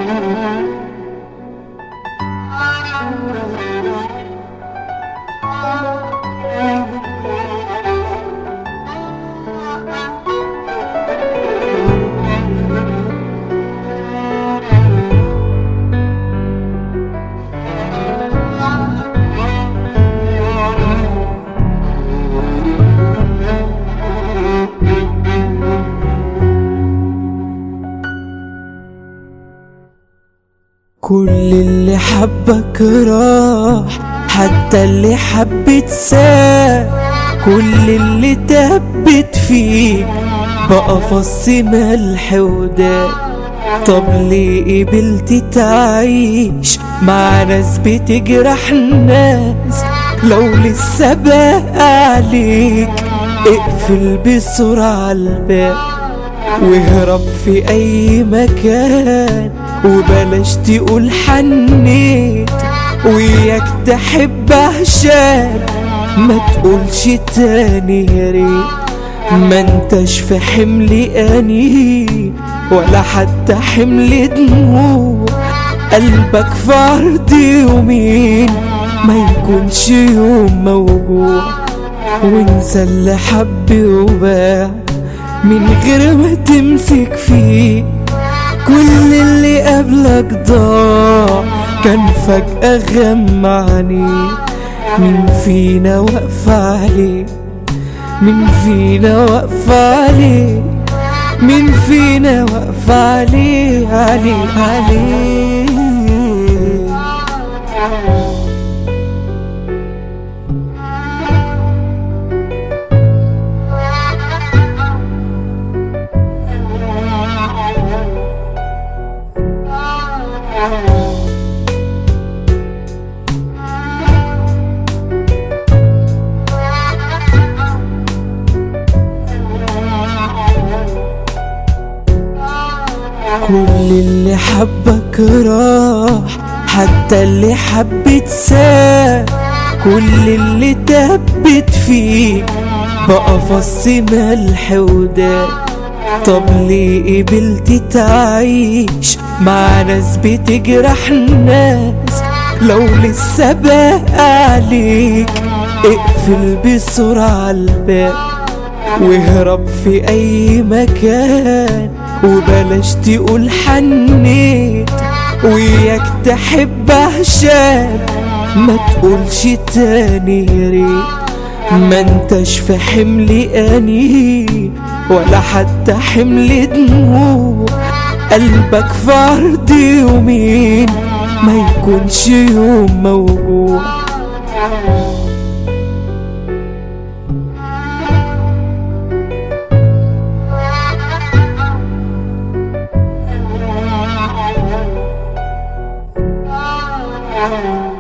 كل اللي حبك راح حتى اللي حبت ساب كل اللي تبت فيك بقى فص ملح وداب طب ليه قبلت تعيش مع ناس بتجرح الناس لو لسه باقي عليك اقفل بسرعة الباب واهرب في اي مكان وبلاش تقول حنيت وياك تحب عشان ما تقولش تاني يا ريت ما انتش في حمل اني ولا حتى حمل دموع قلبك في عرض يومين ما يكونش يوم موجوع وانسى اللي حب وباع من غير ما تمسك فيه كل اللي قبلك ضاع كان فجأة غمعني مين فينا واقف عليه مين فينا واقف عليه مين فينا واقف عليه عليه عليه كل اللي حبك راح حتى اللي حبت ساب كل اللي تبت فيك بقى فص ملح وداب طب ليه قبلت تعيش مع ناس بتجرح الناس لو لسه باقي عليك اقفل بسرعة الباب واهرب في اي مكان وبلاش تقول حنيت وياك تحب عشان ما تقولش تاني يا ريت ما انتش في حمل اني ولا حتى حمل دموع قلبك في عرض يومين ما يكونش يوم موجوع Thank you.